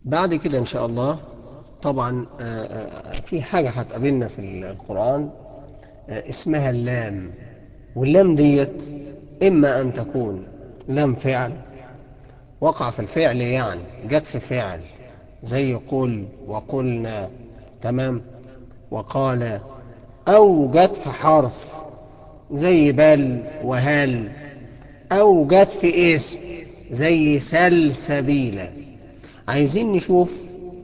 بعد كده إن شاء الله طبعا في حاجة هتقابلنا في القرآن اسمها اللام واللام ديت إما أن تكون لام فعل وقع في الفعل يعني جت في فعل زي قل وقلنا تمام وقال أو جت في حرف زي بل وهل أو جت في اسم زي سلسبيلا عايزين نشوف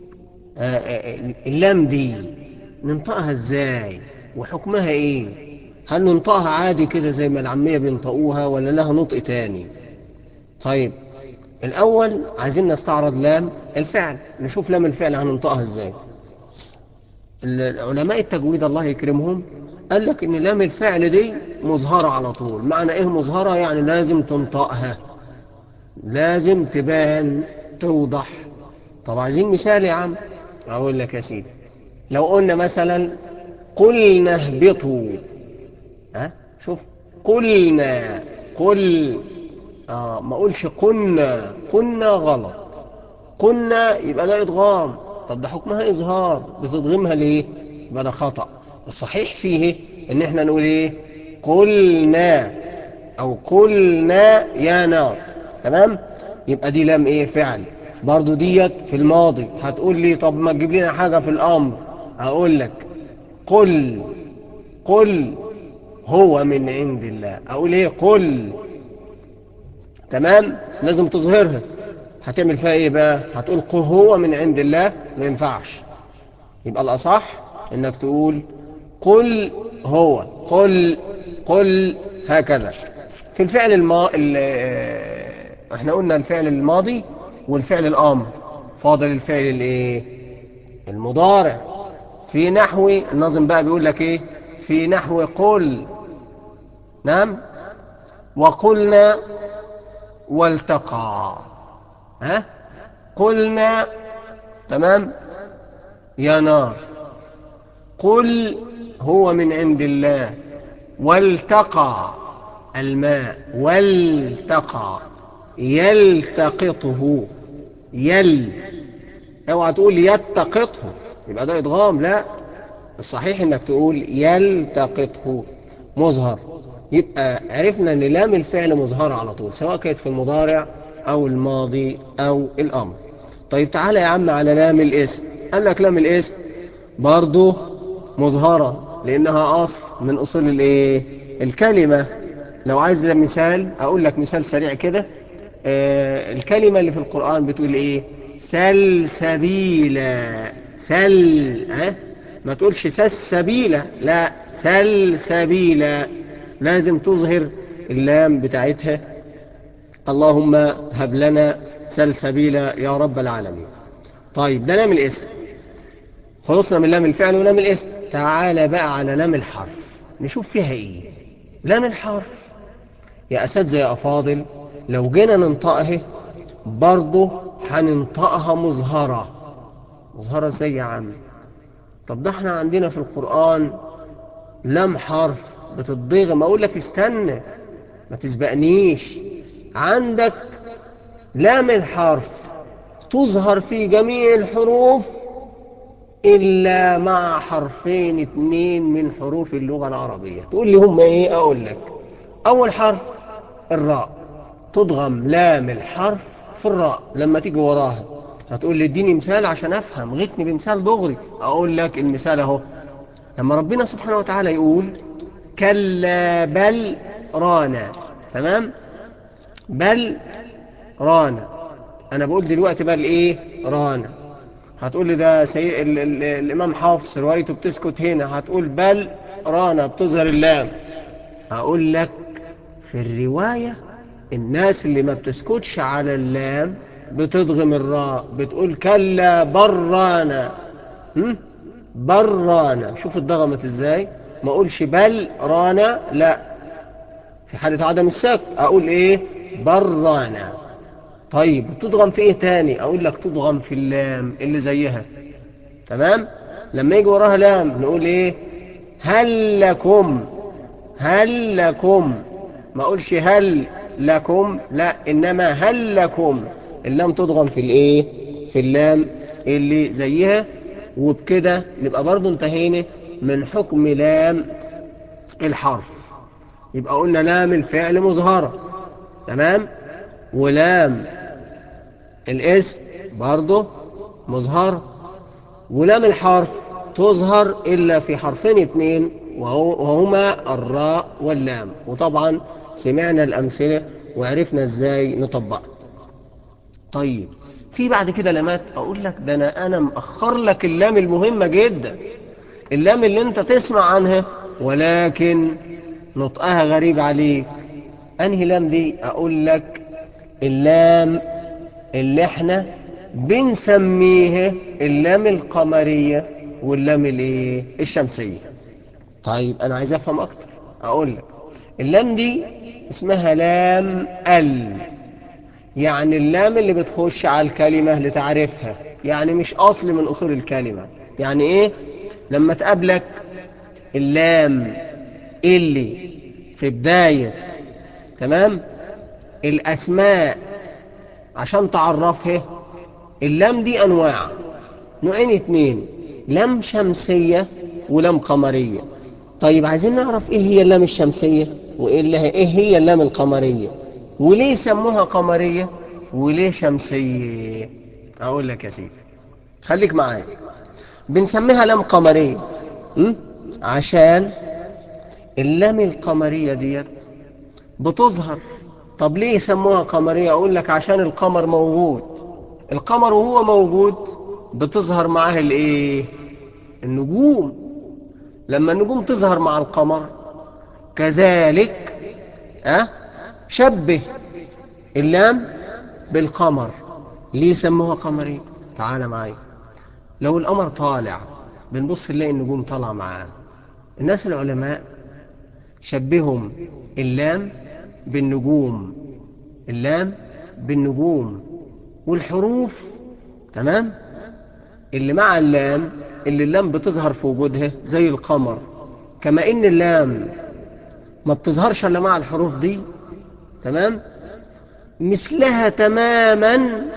اللام دي ننطقها ازاي وحكمها ايه هل ننطقها عادي كده زي ما العامية بينطقوها ولا لها نطق تاني طيب الاول عايزين نستعرض لام الفعل نشوف لام الفعل هننطقها ازاي علماء التجويد الله يكرمهم قال لك ان لام الفعل دي مظهرة على طول معنى ايه مظهرة يعني لازم تنطقها لازم تبان توضح طب عايزين مثال يا عم اقول لك يا سيدي لو قلنا مثلا قلنا اهبطوا ها شوف قلنا قل آه ما اقولش قلنا قلنا غلط قلنا يبقى ده ادغام طب ده حكمها اظهار بتضغمها ليه يبقى ده خطأ الصحيح فيه ان احنا نقول ايه قلنا او قلنا يا نار تمام يبقى دي لام ايه فعل برضو ديت في الماضي هتقول لي طب ما تجيب لنا حاجة في الامر اقول لك قل قل هو من عند الله اقول ايه قل تمام لازم تظهرها هتعمل فيها ايه بقى هتقول قل هو من عند الله ما ينفعش يبقى الاصح انك تقول قل هو قل قل هكذا في الفعل الما... احنا قلنا الفعل الماضي والفعل الامر فاضل الفعل الايه المضارع في نحو الناظم بقى بيقول لك ايه في نحو قل نعم وقلنا والتقى ها قلنا تمام يا نار قل هو من عند الله والتقى الماء والتقى يلتقطه يل اوعى تقول يتقطه يبقى ده ادغام لا الصحيح انك تقول يلتقطه مظهر يبقى عرفنا ان لام الفعل مظهرة على طول سواء كانت في المضارع او الماضي او الامر طيب تعالى يا عم على لام الاسم قال لك لام الاسم برضه مظهرة لانها اصل من اصول الايه الكلمة لو عايز مثال اقول لك مثال سريع كده آه الكلمة اللي في القرآن بتقول ايه سلسبيلا سل ها ما تقولش سلسبيلا لا سلسبيلا لازم تظهر اللام بتاعتها اللهم هب لنا سلسبيلا يا رب العالمين طيب ده لام الاسم خلصنا من لام الفعل ولام الاسم تعالى بقى على لام الحرف نشوف فيها ايه لام الحرف يا اساتذه يا افاضل لو جينا ننطقها برضه هننطقها مظهرة مظهرة ازاي يا عم طب ده احنا عندنا في القرآن لام حرف بتضغم اقول لك استنى ما تسبقنيش عندك لام الحرف تظهر في جميع الحروف إلا مع حرفين اتنين من حروف اللغة العربية تقول لي هم ايه اقول لك اول حرف الراء تضغم لام الحرف في الراء لما تيجي وراها هتقول لي اديني مثال عشان افهم غيتني بمثال دغري اقول لك المثال اهو لما ربنا سبحانه وتعالى يقول كلا بل رانا تمام بل رانا انا بقول دلوقتي بل ايه رانا هتقول لي ده سي... ال... ال... الامام حافظ روايته بتسكت هنا هتقول بل رانا بتظهر اللام هقول لك في الروايه الناس اللي ما بتسكتش على اللام بتضغم الراء بتقول كلا برانا هم؟ برانا شوف اتضغمت ازاي ما اقولش بل رانا لا في حالة عدم السكت اقول ايه برانا طيب تضغم في ايه تاني اقول لك تضغم في اللام اللي زيها تمام لما يجي وراها لام نقول ايه هل لكم هل لكم ما اقولش هل لكم لا انما هل لكم اللام تضغم في الايه في اللام اللي زيها وبكده نبقى برضو انتهينا من حكم لام الحرف يبقى قلنا لام الفعل مظهرة تمام ولام الاسم برضه مظهر ولام الحرف تظهر إلا في حرفين اتنين وهما الراء واللام وطبعا سمعنا الأمثلة وعرفنا ازاي نطبقها طيب في بعد كده لامات اقول لك ده انا انا مأخر لك اللام المهمة جدا اللام اللي انت تسمع عنها ولكن نطقها غريب عليك انهي لام دي اقول لك اللام اللي احنا بنسميها اللام القمرية واللام الايه الشمسية طيب انا عايز افهم اكتر اقول لك اللام دي اسمها لام ال يعني اللام اللي بتخش على الكلمة لتعرفها يعني مش اصل من اصول الكلمة يعني ايه لما تقابلك اللام اللي في بداية تمام الاسماء عشان تعرفها اللام دي انواع نوعين اتنين لام شمسية ولام قمرية طيب عايزين نعرف ايه هي اللام الشمسية وايه اللي هي ايه هي اللام القمرية وليه سموها قمرية وليه شمسية اقول لك يا سيدي خليك معايا بنسميها لام قمرية م? عشان اللام القمرية ديت بتظهر طب ليه سموها قمرية اقول لك عشان القمر موجود القمر وهو موجود بتظهر معاه الايه النجوم لما النجوم تظهر مع القمر كذلك أه؟ شبه اللام بالقمر ليه سموها قمرية تعال معايا لو القمر طالع بنبص نلاقي النجوم طالعه معاه الناس العلماء شبههم اللام بالنجوم اللام بالنجوم والحروف تمام اللي مع اللام اللي اللام بتظهر في وجودها زي القمر كما ان اللام ما بتظهرش الا مع الحروف دي تمام مثلها تماما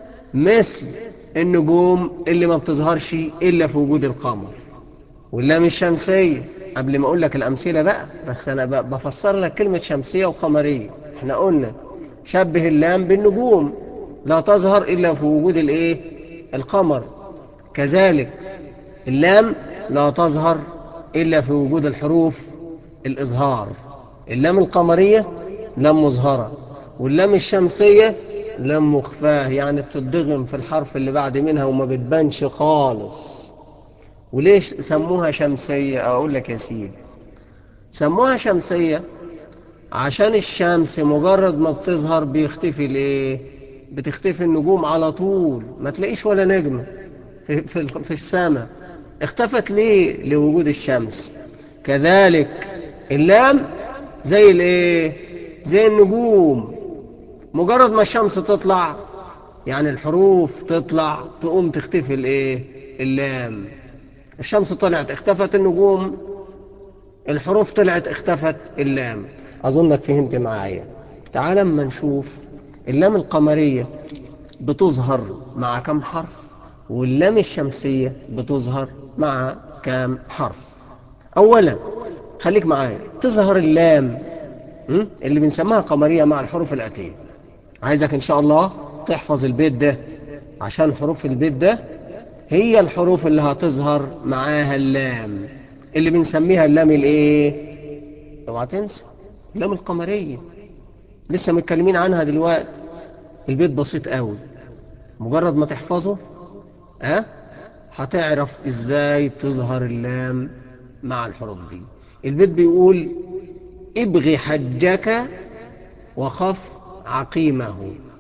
مثل النجوم اللي ما بتظهرش الا في وجود القمر واللام الشمسية قبل ما اقول لك الامثلة بقى بس انا بفسر لك كلمة شمسية وقمرية احنا قلنا شبه اللام بالنجوم لا تظهر الا في وجود الايه القمر كذلك اللام لا تظهر الا في وجود الحروف الاظهار اللام القمرية لام مظهرة واللام الشمسية لام مخفاه يعني بتدغم في الحرف اللي بعد منها وما بتبانش خالص وليش سموها شمسية اقول لك يا سيدي سموها شمسية عشان الشمس مجرد ما بتظهر بيختفي الايه بتختفي النجوم على طول ما تلاقيش ولا نجمة في, في, في السماء اختفت ليه لوجود الشمس كذلك اللام زي الايه زي النجوم مجرد ما الشمس تطلع يعني الحروف تطلع تقوم تختفي الايه اللام الشمس طلعت اختفت النجوم الحروف طلعت اختفت اللام اظنك فهمت معايا تعال اما نشوف اللام القمرية بتظهر مع كم حرف واللام الشمسية بتظهر مع كم حرف اولا خليك معايا تظهر اللام اللي بنسميها قمرية مع الحروف الاتية عايزك ان شاء الله تحفظ البيت ده عشان حروف البيت ده هي الحروف اللي هتظهر معاها اللام اللي بنسميها اللام الايه اوعى تنسى اللام القمرية لسه متكلمين عنها دلوقتي البيت بسيط قوي مجرد ما تحفظه ها هتعرف ازاي تظهر اللام مع الحروف دي البيت بيقول ابغي حجك وخف عقيمه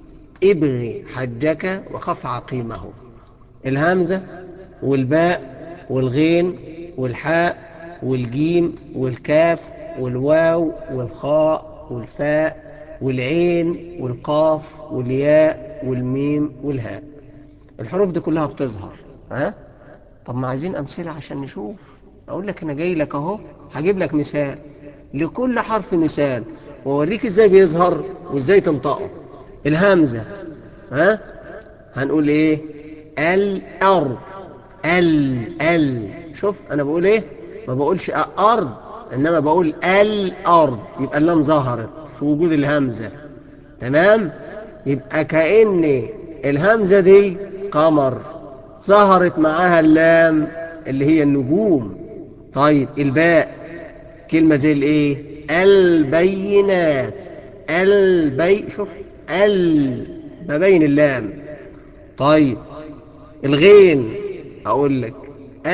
ابغي حجك وخف عقيمه الهمزة والباء والغين والحاء والجيم والكاف والواو والخاء والفاء والعين والقاف والياء والميم والهاء الحروف دي كلها بتظهر ها طب ما عايزين امثله عشان نشوف اقول لك انا جاي لك اهو هجيب لك مثال لكل حرف مثال واوريك ازاي بيظهر وازاي تنطقه الهمزه ها هنقول ايه الأرض ال ال شوف أنا بقول إيه ما بقولش أرض إنما بقول الأرض يبقى اللام ظهرت في وجود الهمزة تمام يبقى كأن الهمزة دي قمر ظهرت معاها اللام اللي هي النجوم طيب الباء كلمة زي الايه البينات البي شوف ال ببين اللام طيب الغين اقول لك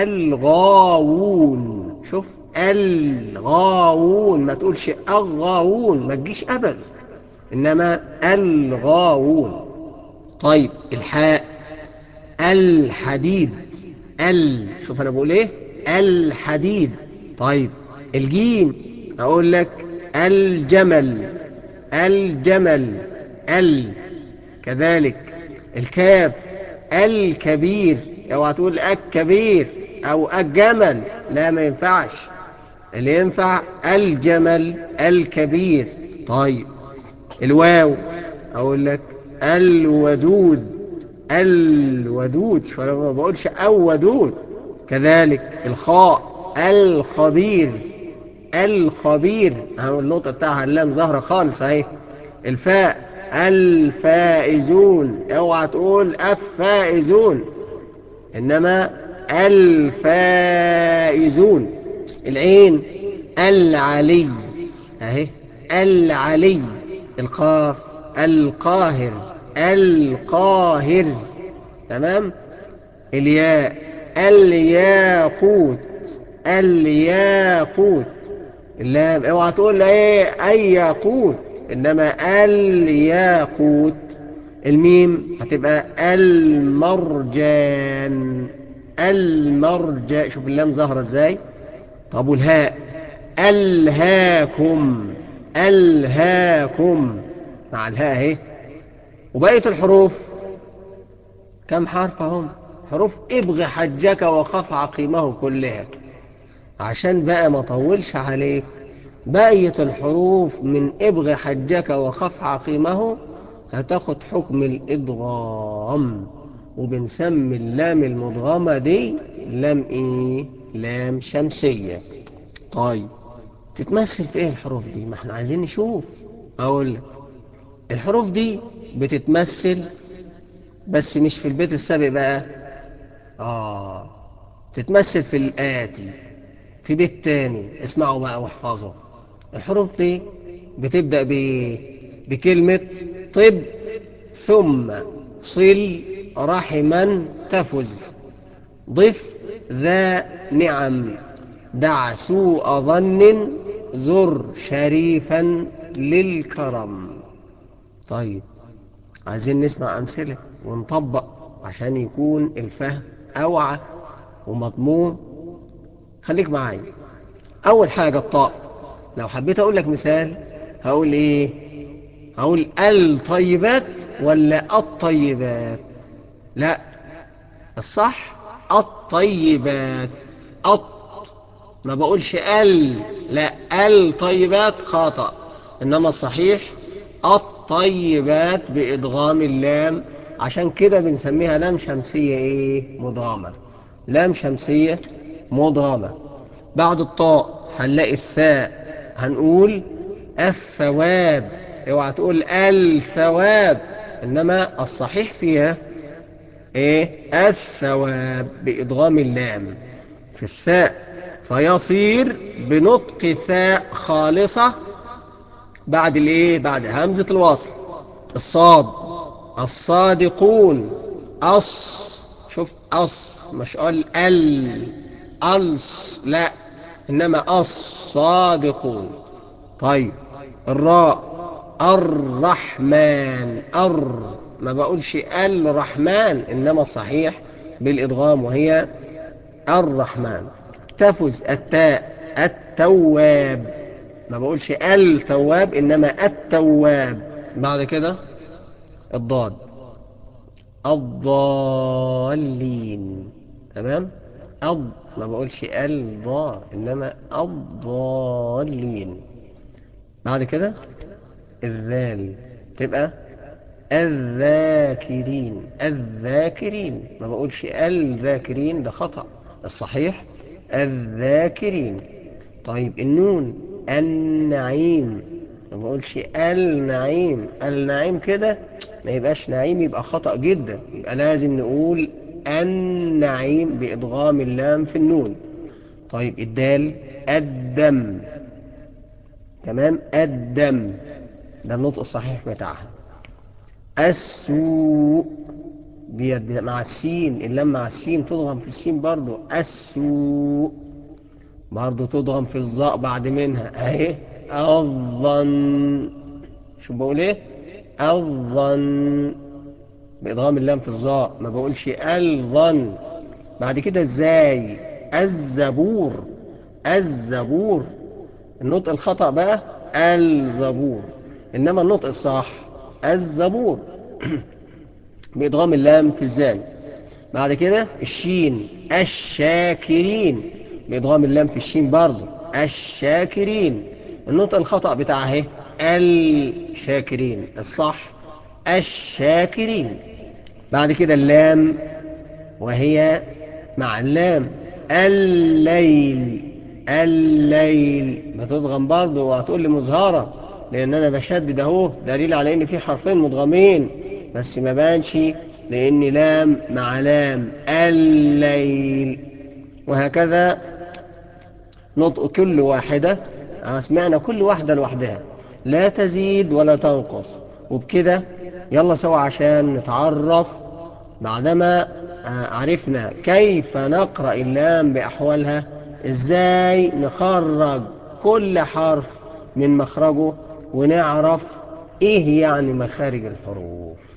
الغاوون شوف الغاوون ما تقولش الغاوون ما تجيش ابدا انما الغاوون طيب الحاء الحديد ال شوف انا بقول ايه الحديد طيب الجيم اقول لك الجمل الجمل ال كذلك الكاف الكبير اوعى تقول الكبير او الجمل لا ما ينفعش اللي ينفع الجمل الكبير طيب الواو اقول لك الودود الودود شو انا ما بقولش او ودود كذلك الخاء الخبير الخبير اهو النقطة بتاعها اللام ظاهرة خالص اهي الفاء الفائزون اوعى تقول الفائزون انما الفائزون العين العلي اهي العلي القاف القاهر القاهر تمام الياء الياقوت الياقوت اللام اوعى تقول ايه اي ياقوت انما الياقوت الميم هتبقى المرجان المرجان شوف اللام ظاهره ازاي طب والهاء الهاكم الهاكم مع الهاء اهي وبقيه الحروف كم حرف هم حروف ابغ حجك وخف عقيمه كلها عشان بقى ما طولش عليك بقية الحروف من ابغ حجك وخف عقيمه هتاخد حكم الادغام وبنسمي اللام المدغمة دي لام ايه لام شمسية طيب تتمثل في ايه الحروف دي ما احنا عايزين نشوف اقول لك الحروف دي بتتمثل بس مش في البيت السابق بقى اه تتمثل في الآتي في بيت تاني اسمعوا بقى واحفظوا الحروف دي بتبدأ ب بكلمة طب ثم صل رحما تفز ضف ذا نعم دع سوء ظن زر شريفا للكرم طيب عايزين نسمع أمثلة ونطبق عشان يكون الفهم أوعى ومضمون خليك معايا أول حاجة الطاء لو حبيت أقول لك مثال هقول إيه هقول الطيبات ولا الطيبات لا الصح الطيبات الط ما بقولش ال لا الطيبات خطأ إنما الصحيح الطيبات بإدغام اللام عشان كده بنسميها لام شمسية إيه مدغمة لام شمسية مدغمة بعد الطاء هنلاقي الثاء هنقول الثواب اوعى تقول الثواب انما الصحيح فيها ايه الثواب بادغام اللام في الثاء فيصير بنطق ثاء خالصة بعد الايه بعد همزة الوصل الصاد الصادقون أص شوف أص مش قال ال ألس لا إنما الصادقون طيب الراء الرحمن أر ما بقولش الرحمن إنما الصحيح بالإدغام وهي الرحمن تفز التاء التواب ما بقولش التواب إنما التواب بعد كده الضاد الضالين تمام الض ما بقولش الضا إنما الضالين بعد كده الذال تبقى الذاكرين الذاكرين ما بقولش الذاكرين ده خطأ الصحيح الذاكرين طيب النون النعيم ما بقولش النعيم النعيم كده ما يبقاش نعيم يبقى خطأ جدا يبقى لازم نقول النعيم بإدغام اللام في النون طيب الدال الدم تمام الدم ده النطق الصحيح بتاعها السوء ديت مع السين اللام مع السين تضغم في السين برضو السوء برضو تضغم في الظاء بعد منها اهي الظن شو بقول ايه الظن بإضغام اللام في الظاء ما بقولش الظن بعد كده ازاي الزبور الزبور النطق الخطأ بقى الزبور إنما النطق الصح الزبور بإضغام اللام في الزال بعد كده الشين الشاكرين بإضغام اللام في الشين برضه الشاكرين النطق الخطأ بتاعه اهي الشاكرين الصح الشاكرين بعد كده اللام وهي مع اللام الليل الليل بتضغم برضه وهتقول لي مظهرة لأن أنا بشدد أهو دليل على إن في حرفين مدغمين بس ما بانش لأن لام مع لام الليل وهكذا نطق كل واحدة سمعنا كل واحدة لوحدها لا تزيد ولا تنقص وبكده يلا سوا عشان نتعرف بعدما عرفنا كيف نقرأ اللام بأحوالها ازاي نخرج كل حرف من مخرجه ونعرف ايه يعني مخارج الحروف